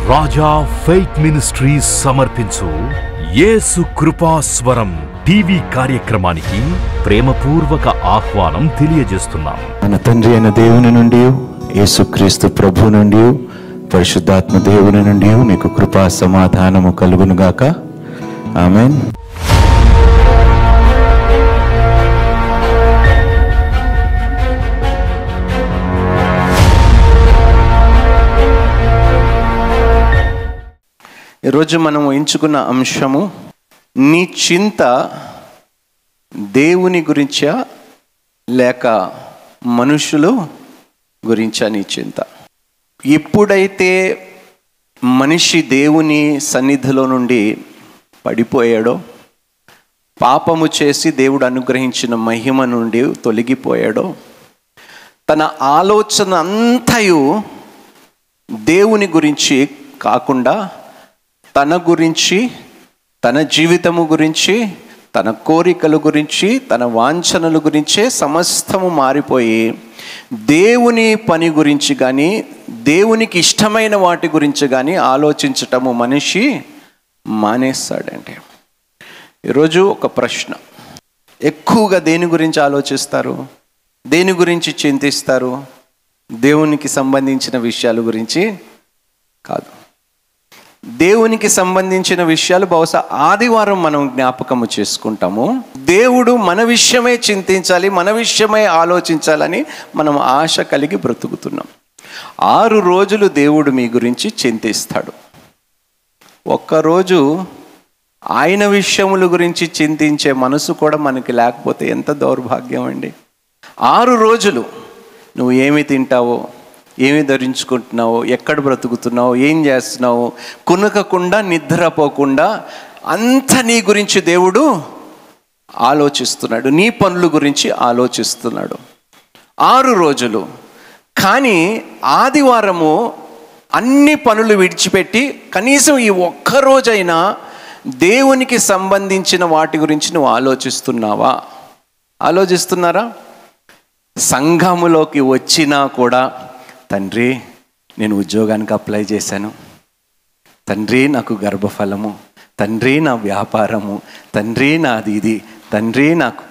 రాజా Faith ministries సమర్పించు యేసు కృపాస్వరం TV కార్యక్రమానికి ప్రేమపూర్వక ఆహ్వానం తెలియజేస్తున్నాం మన తండ్రి అయిన దేవుని నుండి యేసుక్రీస్తు ప్రభు నుండి పరిశుద్ధాత్మ దేవుని నుండి మీకు కృపా సమాధానము కలుగునుగాక ఆమెన్ ఈరోజు మనం ఎంచుకున్న అంశము నీ చింత దేవుని గురించా లేక మనుషులు గురించా నీ చింత ఎప్పుడైతే మనిషి దేవుని సన్నిధిలో నుండి పడిపోయాడో పాపము చేసి దేవుడు అనుగ్రహించిన మహిమ నుండి తొలగిపోయాడో తన ఆలోచన అంతయు దేవుని గురించి కాకుండా తన గురించి తన జీవితము గురించి తన కోరికల గురించి తన వాంఛనల గురించే సమస్తము మారిపోయి దేవుని పని గురించి కానీ దేవునికి ఇష్టమైన వాటి గురించి కానీ ఆలోచించటము మనిషి మానేస్తాడండి ఈరోజు ఒక ప్రశ్న ఎక్కువగా దేని గురించి ఆలోచిస్తారు దేని గురించి చింతిస్తారు దేవునికి సంబంధించిన విషయాల గురించి కాదు దేవునికి సంబంధించిన విషయాలు బహుశా ఆదివారం మనం జ్ఞాపకము చేసుకుంటాము దేవుడు మన విషయమే చింతించాలి మన విషయమే ఆలోచించాలని మనం ఆశ కలిగి బ్రతుకుతున్నాం ఆరు రోజులు దేవుడు మీ గురించి చింతిస్తాడు ఒక్కరోజు ఆయన విషయముల గురించి చింతించే మనసు కూడా మనకి లేకపోతే ఎంత దౌర్భాగ్యం అండి ఆరు రోజులు నువ్వు ఏమి తింటావో ఏమి ధరించుకుంటున్నావు ఎక్కడ బ్రతుకుతున్నావు ఏం చేస్తున్నావు కునకకుండా నిద్రపోకుండా అంత నీ గురించి దేవుడు ఆలోచిస్తున్నాడు నీ పనుల గురించి ఆలోచిస్తున్నాడు ఆరు రోజులు కానీ ఆదివారము అన్ని పనులు విడిచిపెట్టి కనీసం ఈ ఒక్క రోజైనా దేవునికి సంబంధించిన వాటి గురించి నువ్వు ఆలోచిస్తున్నావా ఆలోచిస్తున్నారా సంఘములోకి వచ్చినా కూడా తండ్రి నేను ఉద్యోగానికి అప్లై చేశాను తండ్రి నాకు గర్భఫలము తండ్రి నా వ్యాపారము తండ్రి నాది ఇది తండ్రి నాకు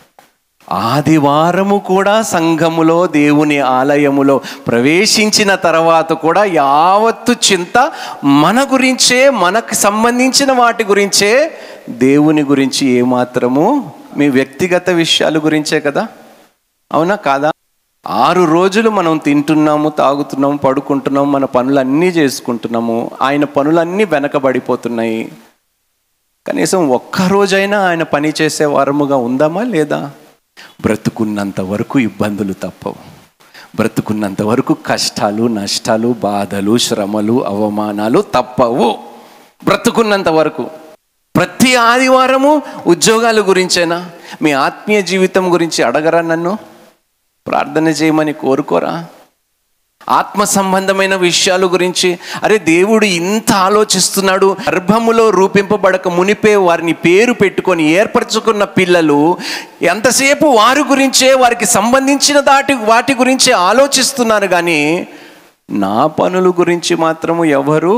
ఆదివారము కూడా సంఘములో దేవుని ఆలయములో ప్రవేశించిన తర్వాత కూడా యావత్తు చింత మన గురించే మనకు సంబంధించిన వాటి గురించే దేవుని గురించి ఏమాత్రము మీ వ్యక్తిగత విషయాల గురించే కదా అవునా కాదా ఆరు రోజులు మనం తింటున్నాము తాగుతున్నాము పడుకుంటున్నాము మన పనులన్నీ చేసుకుంటున్నాము ఆయన పనులన్నీ వెనకబడిపోతున్నాయి కనీసం ఒక్క రోజైనా ఆయన పని చేసే వారముగా ఉందామా లేదా బ్రతుకున్నంత వరకు ఇబ్బందులు తప్పవు బ్రతుకున్నంత వరకు కష్టాలు నష్టాలు బాధలు శ్రమలు అవమానాలు తప్పవు బ్రతుకున్నంత వరకు ప్రతి ఆదివారము ఉద్యోగాల గురించేనా మీ ఆత్మీయ జీవితం గురించి అడగరా నన్ను ప్రార్థన చేయమని కోరుకోరా ఆత్మ సంబంధమైన విషయాల గురించి అరే దేవుడు ఇంత ఆలోచిస్తున్నాడు గర్భములో రూపింపబడక మునిపే వారిని పేరు పెట్టుకొని ఏర్పరచుకున్న పిల్లలు ఎంతసేపు వారి గురించే వారికి సంబంధించిన దాటి వాటి గురించే ఆలోచిస్తున్నారు కానీ నా పనుల గురించి మాత్రము ఎవరు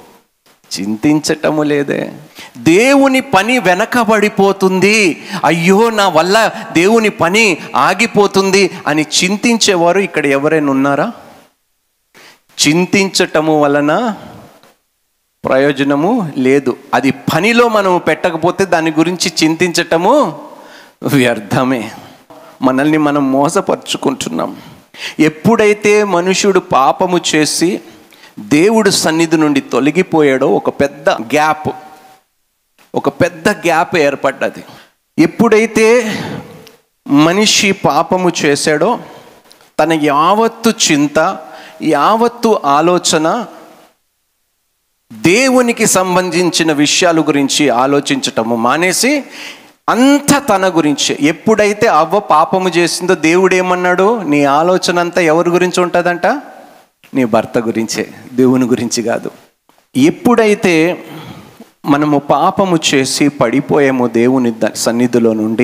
చింతించటము లేదే దేవుని పని వెనకబడిపోతుంది అయ్యో నా వల్ల దేవుని పని ఆగిపోతుంది అని చింతించేవారు ఇక్కడ ఎవరైనా ఉన్నారా చింతించటము వలన ప్రయోజనము లేదు అది పనిలో మనము పెట్టకపోతే దాని గురించి చింతించటము వ్యర్థమే మనల్ని మనం మోసపరుచుకుంటున్నాం ఎప్పుడైతే మనుషుడు పాపము చేసి దేవుడు సన్నిధి నుండి తొలగిపోయాడో ఒక పెద్ద గ్యాప్ ఒక పెద్ద గ్యాప్ ఏర్పడ్డది ఎప్పుడైతే మనిషి పాపము చేశాడో తన యావత్తు చింత యావత్తు ఆలోచన దేవునికి సంబంధించిన విషయాల గురించి ఆలోచించటము మానేసి అంత తన గురించి ఎప్పుడైతే అవ్వ పాపము చేసిందో దేవుడు ఏమన్నాడు నీ ఆలోచన అంతా ఎవరి గురించి ఉంటుందంట నీ భర్త గురించే దేవుని గురించి కాదు ఎప్పుడైతే మనము పాపము చేసి పడిపోయామో దేవుని ద- సన్నిధిలో నుండి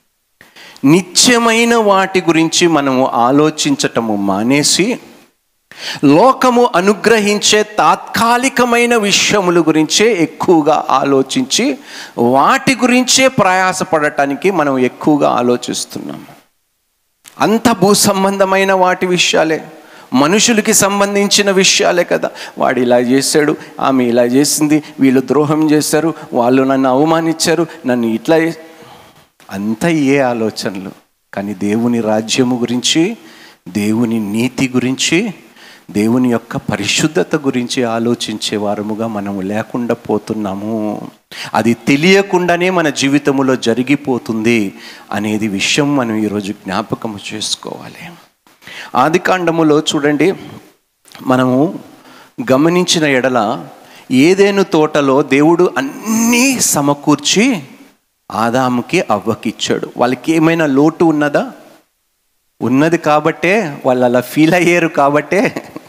నిత్యమైన వాటి గురించి మనము ఆలోచించటము మానేసి లోకము అనుగ్రహించే తాత్కాలికమైన విషయముల గురించే ఎక్కువగా ఆలోచించి వాటి గురించే ప్రయాసపడటానికి మనం ఎక్కువగా ఆలోచిస్తున్నాము అంత భూ సంబంధమైన వాటి విషయాలే మనుషులకి సంబంధించిన విషయాలే కదా వాడు ఇలా చేశాడు ఆమె ఇలా చేసింది వీళ్ళు ద్రోహం చేశారు వాళ్ళు నన్ను అవమానించారు నన్ను ఇట్లా చే- అంతా ఏ ఆలోచనలు కానీ దేవుని రాజ్యము గురించి దేవుని నీతి గురించి దేవుని యొక్క పరిశుద్ధత గురించి ఆలోచించే వారముగా మనము లేకుండా పోతున్నాము అది తెలియకుండానే మన జీవితంలో జరిగిపోతుంది అనేది విషయం మనం ఈరోజు జ్ఞాపకం చేసుకోవాలి ఆది కాండములో చూడండి మనము గమనించిన ఎడల ఏదేను తోటలో దేవుడు అన్నీ సమకూర్చి ఆదాముకి అవ్వకిచ్చాడు వాళ్ళకి ఏమైనా లోటు ఉన్నదా ఉన్నది కాబట్టే వాళ్ళు అలా ఫీల్ అయ్యారు కాబట్టే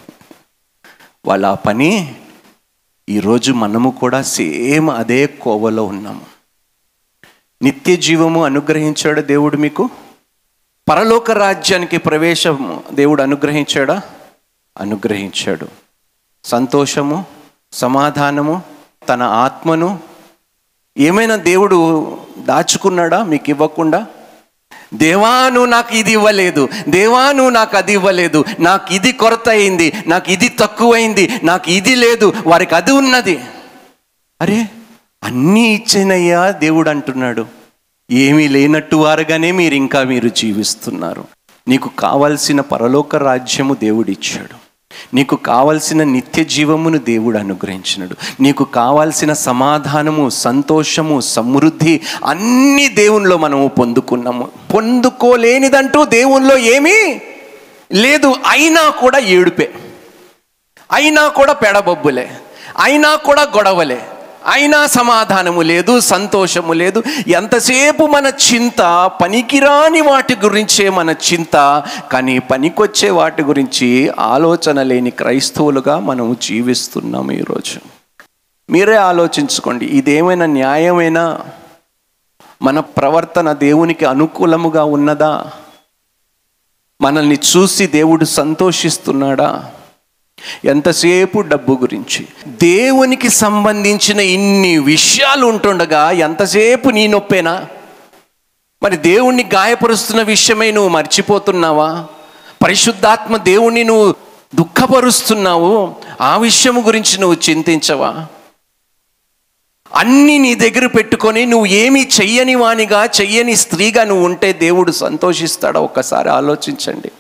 వాళ్ళ ఆ పని ఈరోజు మనము కూడా సేమ్ అదే కోవలో ఉన్నాము నిత్య జీవము అనుగ్రహించాడు దేవుడు మీకు పరలోక రాజ్యానికి ప్రవేశం దేవుడు అనుగ్రహించాడా అనుగ్రహించాడు సంతోషము సమాధానము తన ఆత్మను ఏమైనా దేవుడు దాచుకున్నాడా మీకు ఇవ్వకుండా దేవా నువ్వు నాకు ఇది ఇవ్వలేదు దేవా నువ్వు నాకు అది ఇవ్వలేదు నాకు ఇది కొరత అయింది నాకు ఇది తక్కువైంది నాకు ఇది లేదు వారికి అది ఉన్నది అరే అన్నీ ఇచ్చేనయ్యా దేవుడు అంటున్నాడు ఏమీ లేనట్టు వారుగానే మీరు ఇంకా మీరు జీవిస్తున్నారు నీకు కావలసిన పరలోక రాజ్యము దేవుడు ఇచ్చాడు నీకు కావలసిన నిత్య జీవమును దేవుడు అనుగ్రహించినాడు నీకు కావాల్సిన సమాధానము సంతోషము సమృద్ధి అన్ని దేవునిలో మనము పొందుకున్నాము పొందుకోలేనిదంటూ దేవునిలో ఏమీ లేదు అయినా కూడా ఏడుపే అయినా కూడా పెడబొబ్బులే అయినా కూడా గొడవలే అయినా సమాధానము లేదు సంతోషము లేదు ఎంతసేపు మన చింత పనికిరాని వాటి గురించే మన చింత కానీ పనికొచ్చే వాటి గురించి ఆలోచన లేని క్రైస్తవులుగా మనము జీవిస్తున్నాము ఈరోజు మీరే ఆలోచించుకోండి ఇదేమైనా న్యాయమైనా మన ప్రవర్తన దేవునికి అనుకూలముగా ఉన్నదా మనల్ని చూసి దేవుడు సంతోషిస్తున్నాడా ఎంతసేపు డబ్బు గురించి దేవునికి సంబంధించిన ఇన్ని విషయాలు ఉంటుండగా ఎంతసేపు నీ నొప్పేనా మరి దేవుణ్ణి గాయపరుస్తున్న విషయమై నువ్వు మర్చిపోతున్నావా పరిశుద్ధాత్మ దేవుణ్ణి నువ్వు దుఃఖపరుస్తున్నావు ఆ విషయం గురించి నువ్వు చింతించవా అన్నీ నీ దగ్గర పెట్టుకొని నువ్వు ఏమీ చెయ్యని వానిగా చెయ్యని స్త్రీగా నువ్వు ఉంటే దేవుడు సంతోషిస్తాడా ఒక్కసారి ఆలోచించండి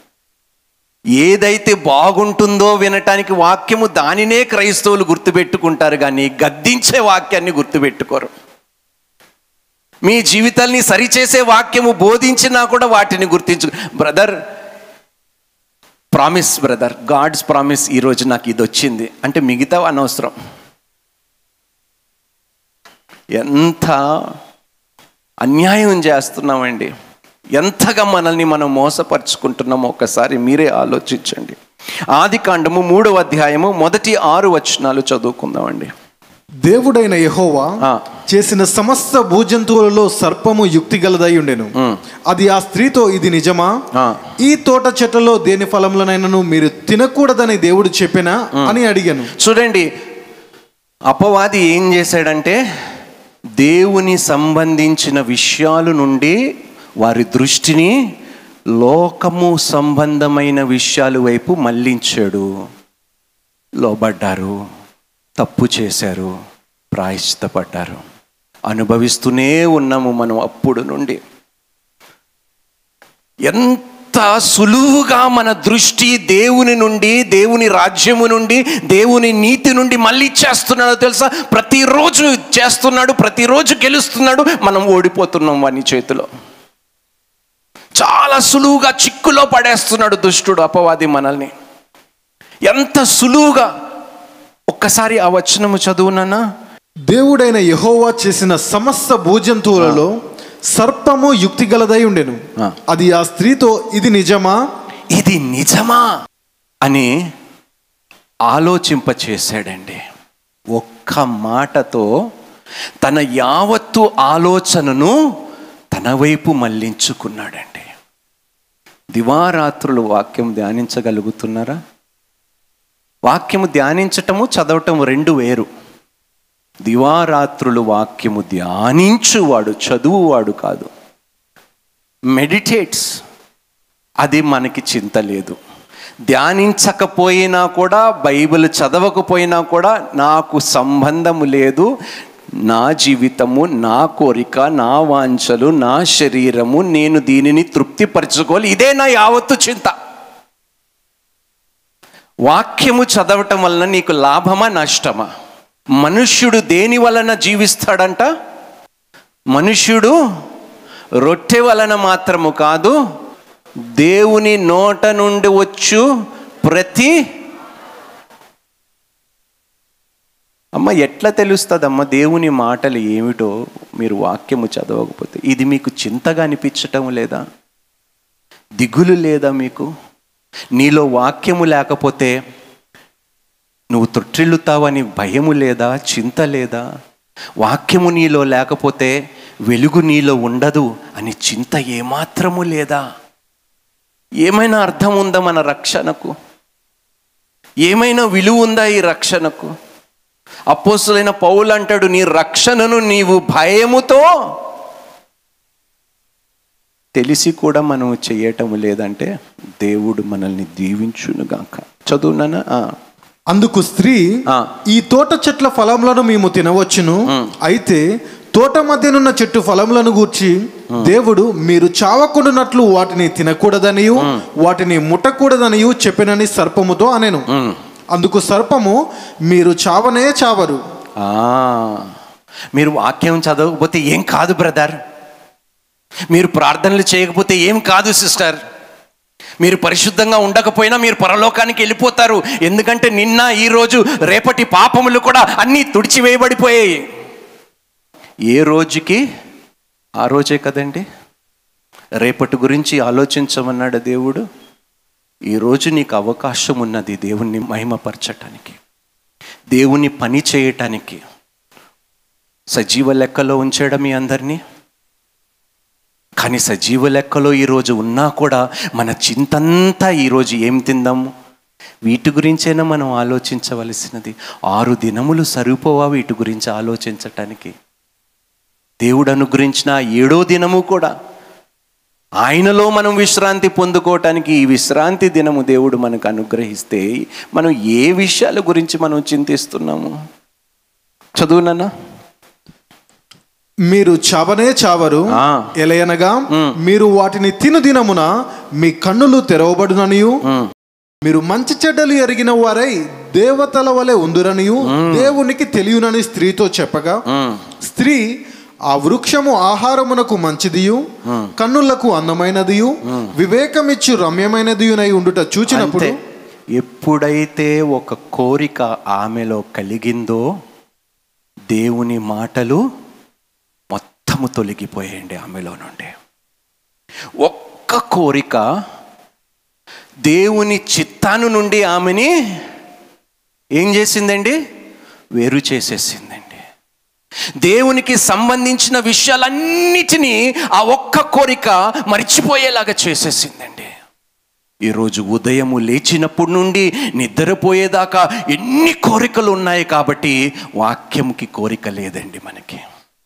ఏదైతే బాగుంటుందో వినటానికి వాక్యము దానినే క్రైస్తవులు గుర్తుపెట్టుకుంటారు కానీ గద్దించే వాక్యాన్ని గుర్తుపెట్టుకోరు మీ జీవితాల్ని సరిచేసే వాక్యము బోధించినా కూడా వాటిని గుర్తించు brother promise brother God's promise ఈరోజు నాకు ఇది వచ్చింది అంటే మిగతా అనవసరం ఎంత అన్యాయం చేస్తున్నామండి ఎంతగా మనల్ని మనం మోసపరుచుకుంటున్నామో ఒకసారి మీరే ఆలోచించండి ఆది కాండము మూడవ అధ్యాయము మొదటి ఆరు వచనాలు చదువుకుందామండి దేవుడైన యెహోవా ఆ. చేసిన సమస్త భూజంతువులలో సర్పము యుక్తి గలదై ఉండెను అది ఆ స్త్రీతో ఇది నిజమా ఆ. ఈ తోట చెట్లలో దేని ఫలములనైనను మీరు తినకూడదని దేవుడు చెప్పినా అని అడిగాను చూడండి అపవాది ఏం చేశాడంటే దేవుని సంబంధించిన విషయాల నుండి వారి దృష్టిని లోకము సంబంధమైన విషయాల వైపు మళ్ళించాడు లోబడ్డారు తప్పు చేశారు ప్రాయశ్చితపడ్డారు అనుభవిస్తూనే ఉన్నాము మనం అప్పుడు నుండి ఎంత సులువుగా మన దృష్టి దేవుని నుండి దేవుని రాజ్యము నుండి దేవుని నీతి నుండి మళ్ళీ చేస్తున్నాడో తెలుసా ప్రతిరోజు చేస్తున్నాడు ప్రతిరోజు గెలుస్తున్నాడు మనం ఓడిపోతున్నాం వాని చేతిలో చాలా సులువుగా చిక్కులో పడేస్తున్నాడు దుష్టుడు అపవాది మనల్ని ఎంత సులువుగా ఒక్కసారి ఆ వచనము చదువునన్నా దేవుడైన యెహోవా చేసిన సమస్త భూజంతువులలో సర్పము యుక్తి గలదై ఉండెను ఆ. అది ఆ స్త్రీతో ఇది నిజమా ఇది నిజమా అని ఆలోచింపచేశాడండి ఒక్క మాటతో తన యావత్తు ఆలోచనను తన వైపు మళ్ళించుకున్నాడండి దివారాత్రులు వాక్యం ధ్యానించగలుగుతున్నారా వాక్యము ధ్యానించటము చదవటము రెండు వేరు దివారాత్రులు వాక్యము ధ్యానించువాడు చదువువాడు కాదు మెడిటేట్స్ అది మనకి చింత లేదు ధ్యానించకపోయినా కూడా బైబిల్ చదవకపోయినా కూడా నాకు సంబంధము లేదు నా జీవితము నా కోరిక నా వాంఛలు నా శరీరము నేను దీనిని తృప్తిపరచుకోవాలి ఇదే నా యావత్తు చింత వాక్యము చదవటం వలన నీకు లాభమా నష్టమా మనుష్యుడు దేని వలన జీవిస్తాడంట మనుష్యుడు రొట్టె వలన మాత్రము కాదు దేవుని నోట నుండి వచ్చు ప్రతి అమ్మ ఎట్లా తెలుస్తుందమ్మ దేవుని మాటలు ఏమిటో మీరు వాక్యము చదవకపోతే ఇది మీకు చింతగా అనిపించటం లేదా దిగులు లేదా మీకు నీలో వాక్యము లేకపోతే నువ్వు తొట్టిల్లుతావని భయము లేదా చింత లేదా వాక్యము నీలో లేకపోతే వెలుగు నీలో ఉండదు అని చింత ఏమాత్రము లేదా ఏమైనా అర్థం ఉందా మన రక్షణకు ఏమైనా విలువ ఉందా ఈ రక్షణకు అపోసులైన పౌలు అంటాడు నీ రక్షణను నీవు భయముతో తెలిసి కూడా మనం చేయటం లేదంటే దేవుడు మనల్ని దీవించునుగాక చదువునానా ఆ. అందుకు స్త్రీ ఆ. ఈ తోట చెట్ల ఫలములను మేము తినవచ్చును అయితే తోట మధ్యనున్న చెట్టు ఫలములను గూర్చి దేవుడు మీరు చావకుండానట్లు వాటిని తినకూడదనియు వాటిని ముట్టకూడదనియు చెప్పినని సర్పముతో అనెను అందుకు సర్పము మీరు చావనే చావరు ఆ, మీరు వాక్యం చదవకపోతే ఏం కాదు బ్రదర్ మీరు ప్రార్థనలు చేయకపోతే ఏం కాదు సిస్టర్ మీరు పరిశుద్ధంగా ఉండకపోయినా మీరు పరలోకానికి వెళ్ళిపోతారు ఎందుకంటే నిన్న ఈరోజు రేపటి పాపములు కూడా అన్నీ తుడిచివేయబడిపోయాయి ఏ రోజుకి ఆ రోజే కదండి రేపటి గురించి ఆలోచించమన్నాడు దేవుడు ఈరోజు నీకు అవకాశం ఉన్నది దేవుణ్ణి మహిమపరచటానికి దేవుని పని చేయటానికి సజీవ లెక్కలో ఉంచాడా మీ అందరినీ కానీ సజీవ లెక్కలో ఈరోజు ఉన్నా కూడా మన చింతంతా ఈరోజు ఏం తిందాము వీటి గురించైనా మనం ఆలోచించవలసినది ఆరు దినములు సరిపోవా వీటి గురించి ఆలోచించటానికి దేవుడు అనుగ్రహించిన ఆ ఏడో దినము కూడా ఆయనలో మనం విశ్రాంతి పొందుకోవటానికి ఈ విశ్రాంతి దినము దేవుడు మనకు అనుగ్రహిస్తే మనం ఏ విషయాల గురించి మనం చింతిస్తున్నాము చదువునన్నా మీరు చావనే చావరు ఆ. ఎలయనగా మీరు వాటిని తిను దినమున మీ కన్నులు తెరవబడుననియు మీరు మంచి చెడ్డలు ఎరిగిన వారై దేవతల వలె ఉందురనియు దేవునికి తెలియనని స్త్రీతో చెప్పగా స్త్రీ ఆ వృక్షము ఆహారమునకు మంచిదియు కన్నులకు అందమైనదియు వివేకమిచ్చు రమ్యమైనదియునై ఉండుట చూచినప్పుడు అంతే ఎప్పుడైతే ఒక కోరిక ఆమెలో కలిగిందో దేవుని మాటలు మొత్తము తొలగిపోయాయండి ఆమెలో నుండి ఒక్క కోరిక దేవుని చిత్తాను నుండి ఆమెని ఏం చేసిందండి వేరు చేసేసిందండి దేవునికి సంబంధించిన విషయాలన్నిటినీ ఆ ఒక్క కోరిక మర్చిపోయేలాగా చేసేసిందండి ఈరోజు ఉదయము లేచినప్పటి నుండి నిద్రపోయేదాకా ఎన్ని కోరికలు ఉన్నాయి కాబట్టి వాక్యముకి కోరిక లేదండి మనకి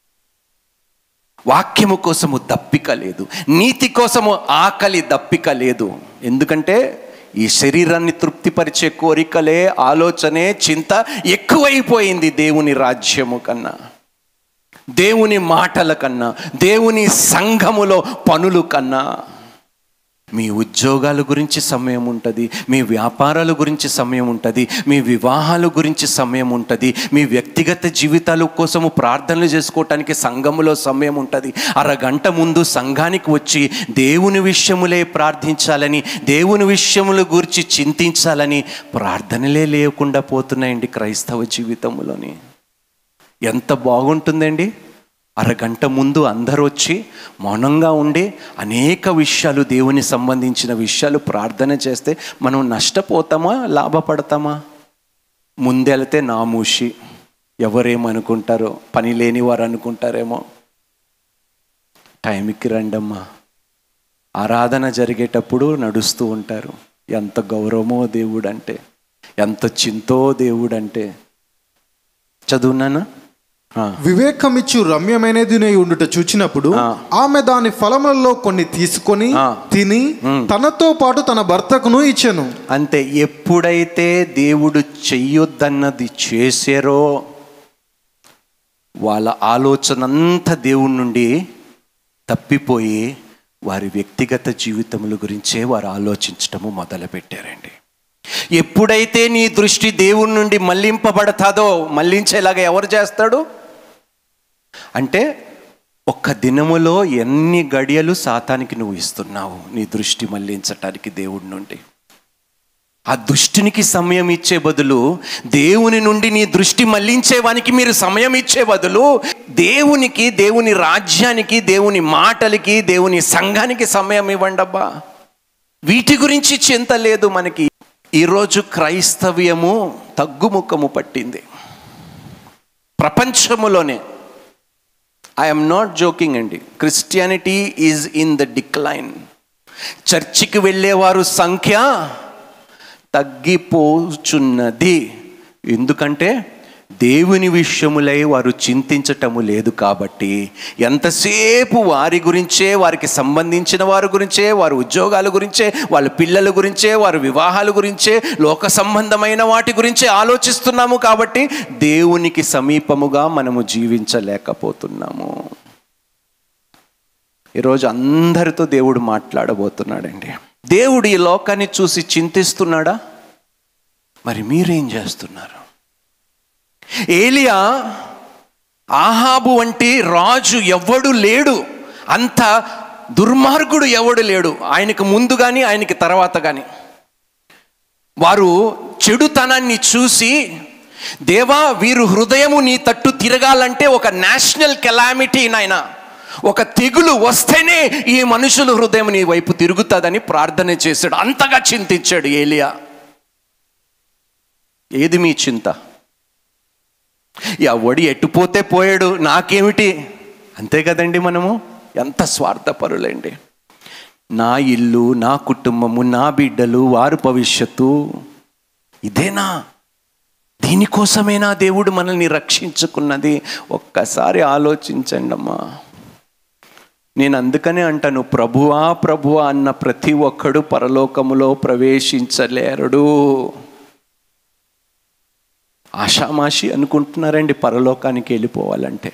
వాక్యము కోసము దప్పిక లేదు నీతి కోసము ఆకలి దప్పిక లేదు ఎందుకంటే ఈ శరీరాన్ని తృప్తిపరిచే కోరికలే ఆలోచనే చింత ఎక్కువైపోయింది దేవుని రాజ్యము కన్నా దేవుని మాటల కన్నా దేవుని సంఘములో పనులు కన్నా మీ ఉద్యోగాల గురించి సమయం ఉంటుంది మీ వ్యాపారాల గురించి సమయం ఉంటుంది మీ వివాహాల గురించి సమయం ఉంటుంది మీ వ్యక్తిగత జీవితాల కోసము ప్రార్థనలు చేసుకోవటానికి సంఘములో సమయం ఉంటుంది అరగంట ముందు సంఘానికి వచ్చి దేవుని విషయములే ప్రార్థించాలని దేవుని విషయముల గురించి చింతించాలని ప్రార్థనలే లేకుండా పోతున్నాయండి క్రైస్తవ జీవితంలోని ఎంత బాగుంటుందండి అరగంట ముందు అందరూ వచ్చి మౌనంగా ఉండి అనేక విషయాలు దేవుని సంబంధించిన విషయాలు ప్రార్థన చేస్తే మనం నష్టపోతామా లాభపడతామా ముందెళ్తే నామూషి ఎవరేమనుకుంటారో పని లేని వారు అనుకుంటారేమో టైంకి రండమ్మా ఆరాధన జరిగేటప్పుడు నడుస్తూ ఉంటారు ఎంత గౌరవమో దేవుడు అంటే ఎంత చింతో దేవుడు అంటే చదువున్నానా ఆ. వివేకమిచ్చు రమ్యమైనది ఉండుట చూచినప్పుడు ఆ. ఆమె దాని ఫలములలో కొన్ని తీసుకొని ఆ. తిని తనతో పాటు తన భర్తకును ఇచ్చెను అంతే ఎప్పుడైతే దేవుడు చెయ్యొద్దన్నది చేశారో వాళ్ళ ఆలోచన అంతా దేవుడి నుండి తప్పిపోయి వారి వ్యక్తిగత జీవితముల గురించే వారు ఆలోచించటము మొదలుపెట్టారండి ఎప్పుడైతే నీ దృష్టి దేవుడి నుండి మళ్లింపబడతాదో మళ్లించేలాగా ఎవరు చేస్తాడు అంటే ఒక్క దినములో ఎన్ని గడియలు సాతానికి నువ్వు ఇస్తున్నావు నీ దృష్టి మళ్లించటానికి దేవుడి నుండి ఆ దుష్టునికి సమయం ఇచ్చే బదులు దేవుని నుండి నీ దృష్టి మళ్లించేవానికి మీరు సమయం ఇచ్చే బదులు దేవునికి దేవుని రాజ్యానికి దేవుని మాటలకి దేవుని సంఘానికి సమయం ఇవ్వండి అబ్బా వీటి గురించి చింత లేదు మనకి ఈరోజు క్రైస్తవ్యము తగ్గుముఖము పట్టింది ప్రపంచములోనే ఐఎమ్ నాట్ జోకింగ్ అండి Christianity is in the decline చర్చికి వెళ్ళేవారు సంఖ్య తగ్గిపోచున్నది ఎందుకంటే దేవుని విషయములై వారు చింతించటము లేదు కాబట్టి ఎంతసేపు వారి గురించే వారికి సంబంధించిన వారి గురించే వారి ఉద్యోగాల గురించే వాళ్ళ పిల్లల గురించే వారి వివాహాల గురించే లోక సంబంధమైన వాటి గురించే ఆలోచిస్తున్నాము కాబట్టి దేవునికి సమీపముగా మనము జీవించలేకపోతున్నాము ఈరోజు అందరితో దేవుడు మాట్లాడబోతున్నాడండి దేవుడు ఈ లోకాన్ని చూసి చింతిస్తున్నాడా మరి మీరేం చేస్తున్నారు ఏలియా ఆహాబు వంటి రాజు ఎవ్వడు లేడు అంత దుర్మార్గుడు ఎవడు లేడు ఆయనకు ముందు కానీ ఆయనకి తర్వాత కానీ వారు చెడుతనాన్ని చూసి దేవా వీరు హృదయము నీ తట్టు తిరగాలంటే ఒక నేషనల్ కెలామిటీ నాయన ఒక తెగులు వస్తేనే ఈ మనుషుల హృదయం నీ వైపు తిరుగుతుందని ప్రార్థన చేశాడు అంతగా చింతించాడు ఏలియా ఏది మీ చింత ఎవడు ఎట్టుపోతే పోయాడు నాకేమిటి అంతే కదండి మనము ఎంత స్వార్థపరులండి నా ఇల్లు నా కుటుంబము నా బిడ్డలు వారి భవిష్యత్తు ఇదేనా దీనికోసమేనా దేవుడు మనల్ని రక్షించుకున్నది ఒక్కసారి ఆలోచించండి అమ్మా నేను అందుకనే అంటాను ప్రభువా ప్రభువా అన్న ప్రతి ఒక్కడు పరలోకములో ప్రవేశించలేరుడు ఆషామాషి అనుకుంటున్నారండి పరలోకానికి వెళ్ళిపోవాలంటే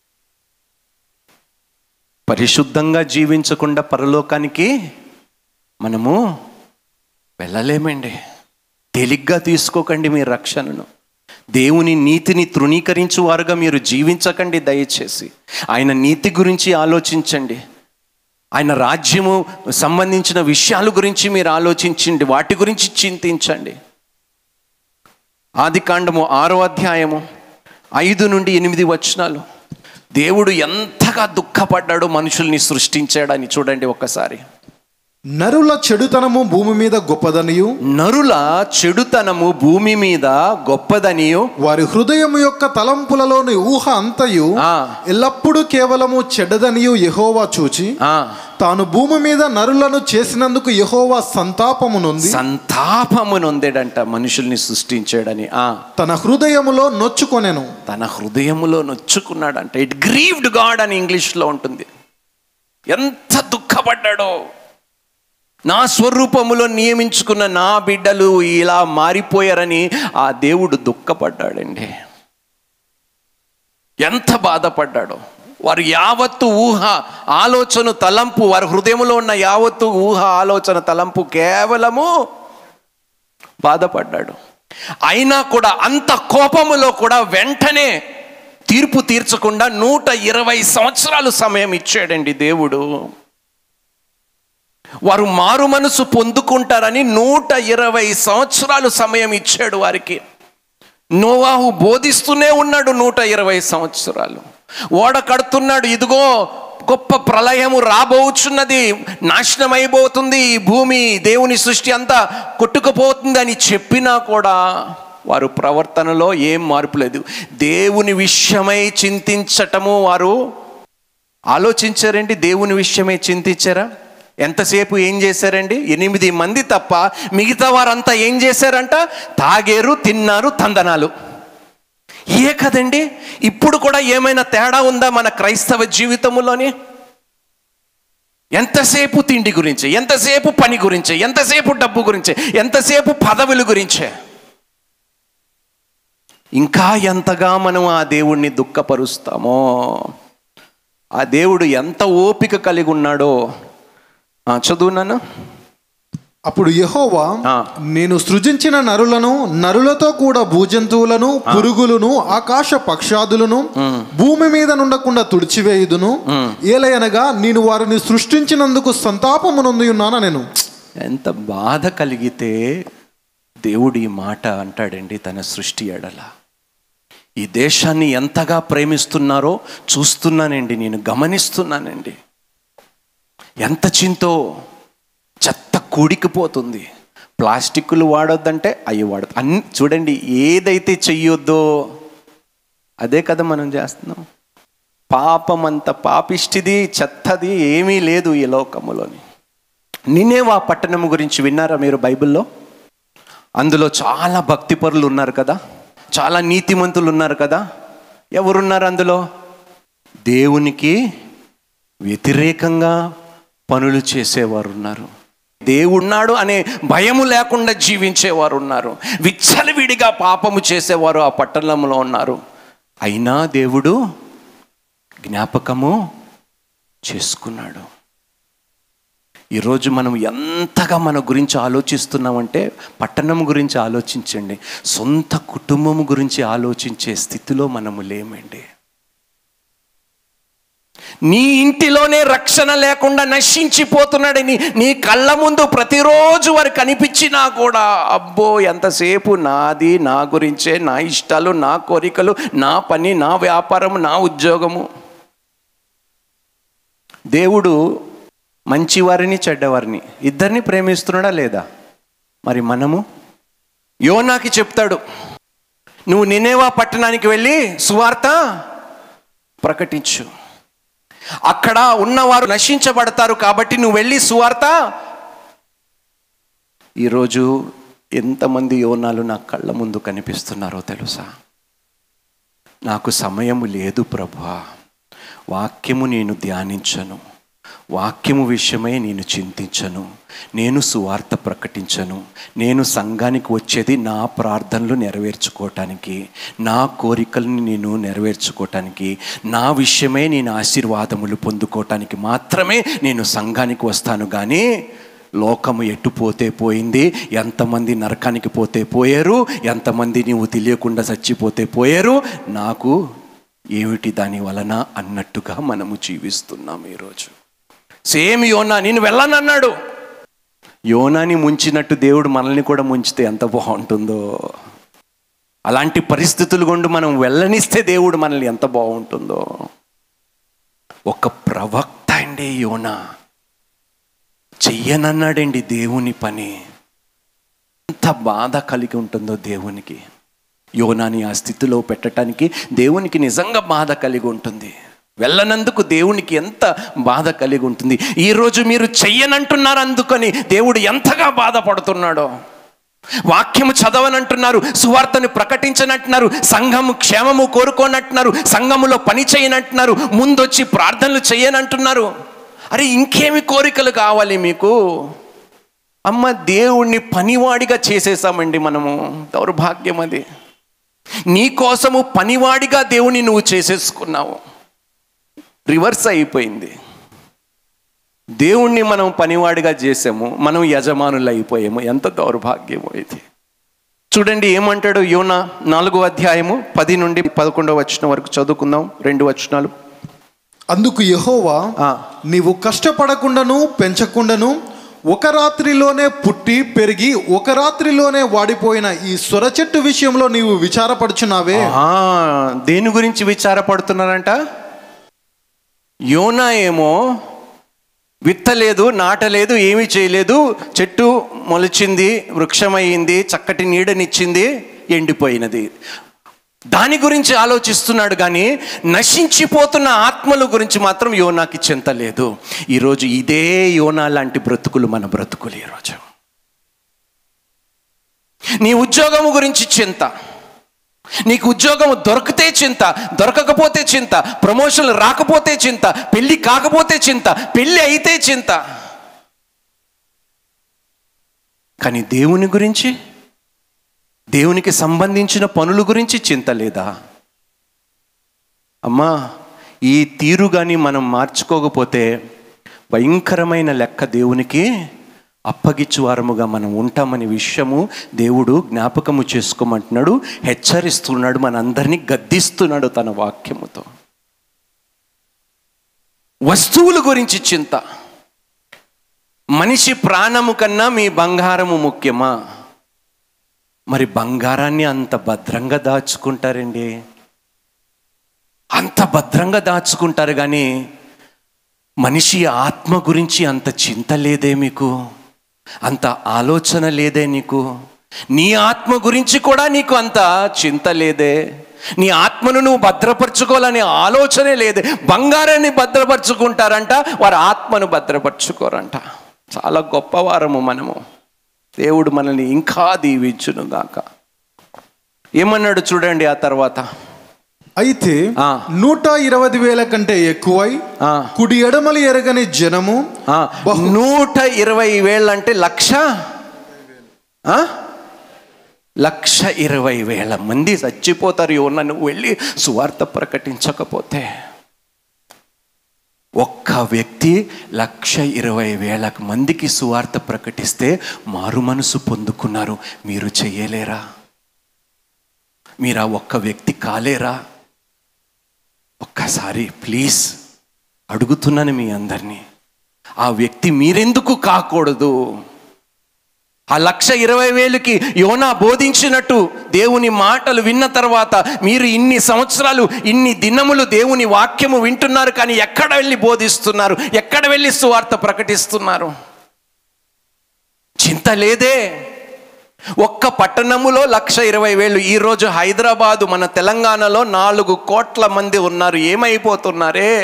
పరిశుద్ధంగా జీవించకుండా పరలోకానికి మనము వెళ్ళలేమండి తేలిగ్గా తీసుకోకండి మీ రక్షణను దేవుని నీతిని తృణీకరించువారుగా మీరు జీవించకండి దయచేసి ఆయన నీతి గురించి ఆలోచించండి ఆయన రాజ్యము సంబంధించిన విషయాల గురించి మీరు ఆలోచించండి వాటి గురించి చింతించండి ఆది కాండము ఆరో అధ్యాయము ఐదు నుండి ఎనిమిది వచనాలు దేవుడు ఎంతగా దుఃఖపడ్డాడో మనుషుల్ని సృష్టించాడని చూడండి ఒక్కసారి నరుల చెడుతనము భూమి మీద గొప్పదనియు నరుల చెడుతనము భూమి మీద గొప్పదనియు వారి హృదయం యొక్క తలంపులలోని ఊహ అంతయు ఆ. ఎల్లప్పుడూ కేవలము చెడ్డదనియు యెహోవా చూచి ఆ, తాను భూమి మీద నరులను చేసినందుకు యెహోవా సంతాపము నొంది సంతాపము నొందేడంట మనుషుల్ని సృష్టించాడని ఆ తన హృదయములో నొచ్చుకొనెను తన హృదయములో నొచ్చుకున్నాడంట ఇట్ గ్రీవ్డ్ గాడ్ అని ఇంగ్లీష్లో ఉంటుంది ఎంత దుఃఖపడ్డాడో నా స్వరూపములో నియమించుకున్న నా బిడ్డలు ఇలా మారిపోయారని ఆ దేవుడు దుఃఖపడ్డాడండి ఎంత బాధపడ్డాడో వారు యావత్తు ఊహ ఆలోచన తలంపు వారి హృదయంలో ఉన్న యావత్తు ఊహ ఆలోచన తలంపు కేవలము బాధపడ్డాడు అయినా కూడా అంత కోపములో కూడా వెంటనే తీర్పు తీర్చకుండా నూట ఇరవై సంవత్సరాలు సమయం ఇచ్చాడండి దేవుడు వారు మారు మనసు పొందుకుంటారని నూట ఇరవై సంవత్సరాలు సమయం ఇచ్చాడు వారికి నోవాహు బోధిస్తూనే ఉన్నాడు నూట ఇరవై సంవత్సరాలు ఓడ కడుతున్నాడు ఇదిగో గొప్ప ప్రళయము రాబోచున్నది నాశనం అయిపోతుంది ఈ భూమి దేవుని సృష్టి అంతా కొట్టుకుపోతుంది అని చెప్పినా కూడా వారు ప్రవర్తనలో ఏం మార్పు లేదు దేవుని విషయమై చింతించటము వారు ఆలోచించారండి దేవుని విషయమై చింతించారా ఎంతసేపు ఏం చేశారండి ఎనిమిది మంది తప్ప మిగతా వారంతా ఏం చేశారంట తాగేరు తిన్నారు తందనాలు ఏ కదండి ఇప్పుడు కూడా ఏమైనా తేడా ఉందా మన క్రైస్తవ జీవితంలోని ఎంతసేపు తిండి గురించి ఎంతసేపు పని గురించి ఎంతసేపు డబ్బు గురించి ఎంతసేపు పదవుల గురించే ఇంకా ఎంతగా మనం ఆ దేవుణ్ణి దుఃఖపరుస్తామో ఆ దేవుడు ఎంత ఓపిక కలిగి ఉన్నాడో ఆ, చదువు నన్ను అప్పుడు యెహోవా ఆ. నేను సృజించిన నరులను నరులతో కూడా భూజంతువులను పురుగులను ఆకాశ పక్షాదులను భూమి మీద నుండకుండా తుడిచివేయుదును ఏలయనగా నేను వారిని సృష్టించినందుకు సంతాపమునందు ఉన్నాను నేను ఎంత బాధ కలిగితే దేవుడు ఈ మాట అంటాడండి తన సృష్టి ఎడల ఈ దేశాన్ని ఎంతగా ప్రేమిస్తున్నారో చూస్తున్నానండి నేను గమనిస్తున్నానండి ఎంత చింతో చెత్త కూడికిపోతుంది ప్లాస్టిక్లు వాడొద్దంటే అవి వాడద్దు అన్ని చూడండి ఏదైతే చెయ్యొద్దో అదే కదా మనం చేస్తున్నాం పాపం అంత పాపిష్టిది చెత్తది ఏమీ లేదు ఈ లోకములోని నినేవా పట్టణం గురించి విన్నారా మీరు బైబిల్లో అందులో చాలా భక్తిపరులు ఉన్నారు కదా చాలా నీతిమంతులు ఉన్నారు కదా ఎవరున్నారు అందులో దేవునికి వ్యతిరేకంగా పనులు చేసేవారు ఉన్నారు దేవుడున్నాడు అనే భయము లేకుండా జీవించేవారు ఉన్నారు విచ్చలవిడిగా పాపము చేసేవారు ఆ పట్టణంలో ఉన్నారు అయినా దేవుడు జ్ఞాపకము చేసుకున్నాడు ఈరోజు మనం ఎంతగా మన గురించి ఆలోచిస్తున్నామంటే పట్టణం గురించి ఆలోచించండి సొంత కుటుంబం గురించి ఆలోచించే స్థితిలో మనము లేమండి నీ ఇంటిలోనే రక్షణ లేకుండా నశించిపోతున్నాడని నీ కళ్ళ ముందు ప్రతిరోజు వారు కనిపించినా కూడా అబ్బో ఎంతసేపు నాది నా గురించే నా ఇష్టాలు నా కోరికలు నా పని నా వ్యాపారం నా ఉద్యోగము దేవుడు మంచివారిని చెడ్డవారిని ఇద్దరిని ప్రేమిస్తున్నాడా లేదా మరి మనము యోనాకి చెప్తాడు నువ్వు నినేవా పట్టణానికి వెళ్ళి సువార్త ప్రకటించు అక్కడ ఉన్నవారు నశించబడతారు కాబట్టి నువ్వు వెళ్ళి సువార్త ఈరోజు ఎంతమంది యోనాలు నా కళ్ళ ముందు కనిపిస్తున్నారో తెలుసా నాకు సమయము లేదు ప్రభా వాక్యము నేను ధ్యానించను వాక్యము విషయమై నేను చింతించను నేను సువార్త ప్రకటించను నేను సంఘానికి వచ్చేది నా ప్రార్థనలు నెరవేర్చుకోవటానికి నా కోరికలను నేను నెరవేర్చుకోవటానికి నా విషయమే నేను ఆశీర్వాదములు పొందుకోవటానికి మాత్రమే నేను సంఘానికి వస్తాను కానీ లోకము ఎటు పోతే పోయింది ఎంతమంది నరకానికి పోతే పోయారు ఎంతమంది నీవు తెలియకుండా చచ్చిపోతే పోయారు నాకు ఏమిటి దాని వలన అన్నట్టుగా మనము జీవిస్తున్నాం ఈరోజు సేమ్ యోనా నేను వెళ్ళనన్నాడు యోనాని ముంచినట్టు దేవుడు మనల్ని కూడా ముంచితే ఎంత బాగుంటుందో అలాంటి పరిస్థితులు గుండా మనం వెళ్ళనిస్తే దేవుడు మనల్ని ఎంత బాగుంటుందో ఒక ప్రవక్త అండి యోనా చెయ్యనన్నాడండి దేవుని పని ఎంత బాధ కలిగి ఉంటుందో దేవునికి యోనాని ఆ స్థితిలో పెట్టడానికి దేవునికి నిజంగా బాధ కలిగి ఉంటుంది వెళ్ళనందుకు దేవునికి ఎంత బాధ కలిగి ఉంటుంది ఈరోజు మీరు చెయ్యనంటున్నారు అందుకని దేవుడు ఎంతగా బాధపడుతున్నాడో వాక్యము చదవనంటున్నారు సువార్తను ప్రకటించనంటున్నారు సంఘము క్షేమము కోరుకోనంటున్నారు సంఘములో పని చేయనంటున్నారు ముందొచ్చి ప్రార్థనలు చేయనంటున్నారు అరే ఇంకేమి కోరికలు కావాలి మీకు అమ్మ దేవుణ్ణి పనివాడిగా చేసేసామండి మనము దౌర్భాగ్యం అది నీ కోసము పనివాడిగా దేవుని నువ్వు చేసేసుకున్నావు రివర్స్ అయిపోయింది దేవుణ్ణి మనం పనివాడిగా చేసాము మనం యజమానులు అయిపోయాము ఎంత దౌర్భాగ్యమో ఇది చూడండి ఏమంటాడు యోనా నాలుగో అధ్యాయము పది నుండి పదకొండవ వచనం వరకు చదువుకుందాం రెండు వచనాలు అందుకు యెహోవా ఆ. నీవు కష్టపడకుండాను పెంచకుండాను ఒక రాత్రిలోనే పుట్టి పెరిగి ఒక రాత్రిలోనే వాడిపోయిన ఈ సొర చెట్టు విషయంలో నీవు విచారపడుచున్నావే ఆ, దేని గురించి విచారపడుతున్నారంట యోనా ఏమో విత్తలేదు నాటలేదు ఏమీ చేయలేదు చెట్టు మొలిచింది వృక్షమయ్యింది చక్కటి నీడనిచ్చింది ఎండిపోయినది దాని గురించి ఆలోచిస్తున్నాడు కానీ నశించిపోతున్న ఆత్మల గురించి మాత్రం యోనాకి చింత లేదు ఈరోజు ఇదే యోనా లాంటి బ్రతుకులు మన బ్రతుకులు ఈరోజు నీ ఉద్యోగము గురించి చింత నీకు ఉద్యోగం దొరికితే చింత దొరకకపోతే చింత ప్రమోషన్లు రాకపోతే చింత పెళ్ళి కాకపోతే చింత పెళ్ళి అయితే చింత కానీ దేవుని గురించి దేవునికి సంబంధించిన పనుల గురించి చింత లేదా అమ్మా ఈ తీరు కానీ మనం మార్చుకోకపోతే భయంకరమైన లెక్క దేవునికి అప్పగిచ్చువారముగా మనం ఉంటామనే విషయము దేవుడు జ్ఞాపకము చేసుకోమంటున్నాడు హెచ్చరిస్తున్నాడు మనందరినీ గద్దిస్తున్నాడు తన వాక్యముతో వస్తువుల గురించి చింత మనిషి ప్రాణము కన్నా మీ బంగారము ముఖ్యమా మరి బంగారాన్ని అంత భద్రంగా దాచుకుంటారండి అంత భద్రంగా దాచుకుంటారు కానీ మనిషి ఆత్మ గురించి అంత చింత లేదే మీకు అంత ఆలోచన లేదే నీకు నీ ఆత్మ గురించి కూడా నీకు అంత చింత లేదే నీ ఆత్మను నువ్వు భద్రపరచుకోవాలనే ఆలోచనే లేదే బంగారాన్ని భద్రపరచుకుంటారంట వారి ఆత్మను భద్రపరచుకోరంట చాలా గొప్పవారము మనము దేవుడు మనల్ని ఇంకా దీవించును గాక ఏమన్నాడు చూడండి ఆ తర్వాత అయితే ఆ. నూట ఇరవై వేల కంటే ఎక్కువై ఆ. కుడి ఎడమలు ఎరగని జనము ఆ, నూట ఇరవై వేలు అంటే లక్ష ఆ? లక్ష ఇరవై వేల మంది చచ్చిపోతారు యోన నువ్వు వెళ్ళి సువార్త ప్రకటించకపోతే ఒక్క వ్యక్తి లక్ష ఇరవై వేల మందికి సువార్త ప్రకటిస్తే మారు మనసు పొందుకున్నారు మీరు చెయ్యలేరా మీరు ఆ ఒక్క వ్యక్తి కాలేరా ఒక్కసారి ప్లీజ్ అడుగుతున్నాను మీ అందరినీ ఆ వ్యక్తి మీరెందుకు కాకూడదు ఆ లక్ష ఇరవై వేలకి యోనా బోధించినట్టు దేవుని మాటలు విన్న తర్వాత మీరు ఇన్ని సంవత్సరాలు ఇన్ని దినములు దేవుని వాక్యము వింటున్నారు కానీ ఎక్కడ వెళ్ళి బోధిస్తున్నారు ఎక్కడ వెళ్ళి సువార్త ప్రకటిస్తున్నారు చింత లేదే ఒక్క పట్టణములో లక్ష ఇరవై వేలు ఈరోజు హైదరాబాదు మన తెలంగాణలో నాలుగు కోట్ల మంది ఉన్నారు ఏమైపోతున్నారే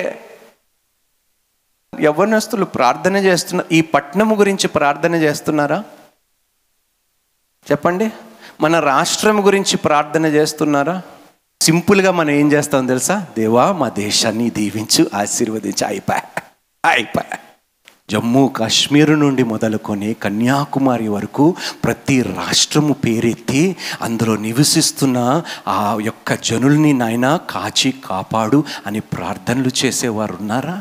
యవ్వనస్తులు ప్రార్థన చేస్తున్నారు ఈ పట్టణము గురించి ప్రార్థన చేస్తున్నారా చెప్పండి మన రాష్ట్రం గురించి ప్రార్థన చేస్తున్నారా సింపుల్గా మనం ఏం చేస్తాం తెలుసా దేవా మా దేశాన్ని దీవించు ఆశీర్వదించు అయిపోయా అయిపోయా జమ్మూ కాశ్మీర్ నుండి మొదలుకొని కన్యాకుమారి వరకు ప్రతి రాష్ట్రము పేరెత్తి అందులో నివసిస్తున్న ఆ యొక్క జనుల్ని నాయన కాచి కాపాడు అని ప్రార్థనలు చేసేవారు ఉన్నారా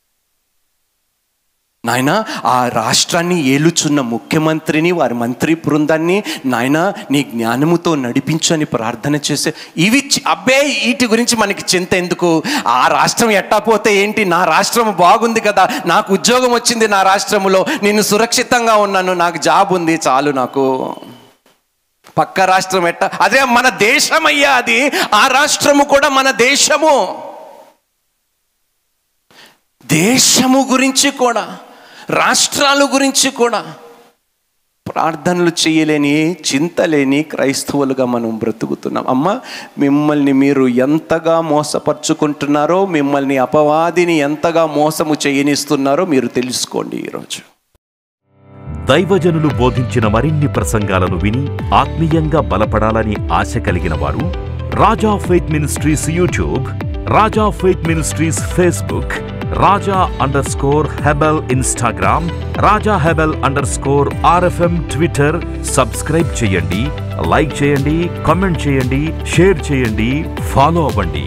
నాయన ఆ రాష్ట్రాన్ని ఏలుచున్న ముఖ్యమంత్రిని వారి మంత్రి బృందాన్ని నాయన నీ జ్ఞానముతో నడిపించు అని ప్రార్థన చేసే ఇవి చి- అబ్బే వీటి గురించి మనకి చింత ఎందుకు ఆ రాష్ట్రం ఎట్టా పోతే ఏంటి నా రాష్ట్రం బాగుంది కదా నాకు ఉద్యోగం వచ్చింది నా రాష్ట్రంలో నేను సురక్షితంగా ఉన్నాను నాకు జాబ్ ఉంది చాలు నాకు పక్క రాష్ట్రం ఎట్ట అదే మన దేశం అయ్యా అది ఆ రాష్ట్రము కూడా మన దేశము దేశము గురించి కూడా రాష్ట్రాల గురించి కూడా ప్రార్థనలు చేయలేని చింత లేని క్రైస్తవులుగా మనం బ్రతుకుతున్నాం అమ్మ మిమ్మల్ని మీరు ఎంతగా మోసపరుచుకుంటున్నారో మిమ్మల్ని అపవాదిని ఎంతగా మోసము చేయనిస్తున్నారో మీరు తెలుసుకోండి ఈరోజు దైవజనులు బోధించిన మరిన్ని ప్రసంగాలను విని ఆత్మీయంగా బలపడాలని ఆశ కలిగిన వారు Raja Faith Ministries YouTube Raja Faith Ministries Facebook Raja underscore Hebel Instagram Raja Hebel underscore RFM Twitter subscribe చేయండి లైక్ చేయండి కామెంట్ చేయండి షేర్ చేయండి ఫాలో అవ్వండి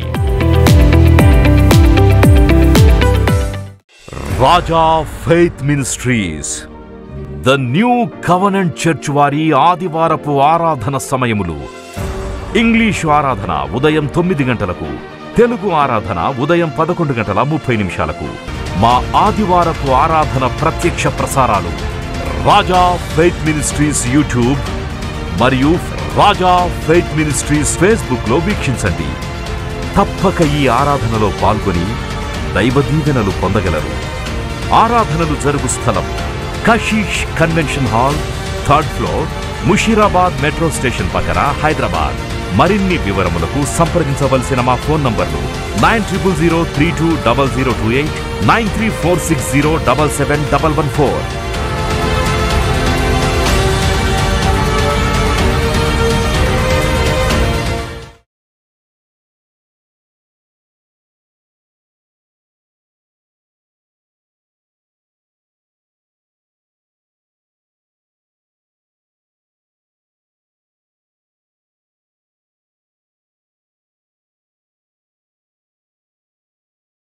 Raja Faith Ministries the New Covenant Church వారి ఆదివారపు ఆరాధన సమయములు ఇంగ్లీషు ఆరాధన ఉదయం తొమ్మిది గంటలకు తెలుగు ఆరాధన ఉదయం పదకొండు గంటల ముప్పై నిమిషాలకు మా ఆదివారపు ఆరాధన ప్రత్యక్ష ప్రసారాలు రాజా ఫెయిత్ మినిస్ట్రీస్ యూట్యూబ్ మరియు రాజా ఫెయిత్ మినిస్ట్రీస్ ఫేస్బుక్ లో వీక్షించండి తప్పక ఈ ఆరాధనలో పాల్గొని దైవ దీవెనలు పొందగలరు ఆరాధనలు జరుగు స్థలం Kashish convention hall third floor Musheerabad metro station పక్కన హైదరాబాద్ మరిన్ని వివరములకు సంప్రదించవలసిన మా ఫోన్ నంబర్లు nine triple zero three two double zero two eight nine three four six zero double seven double one four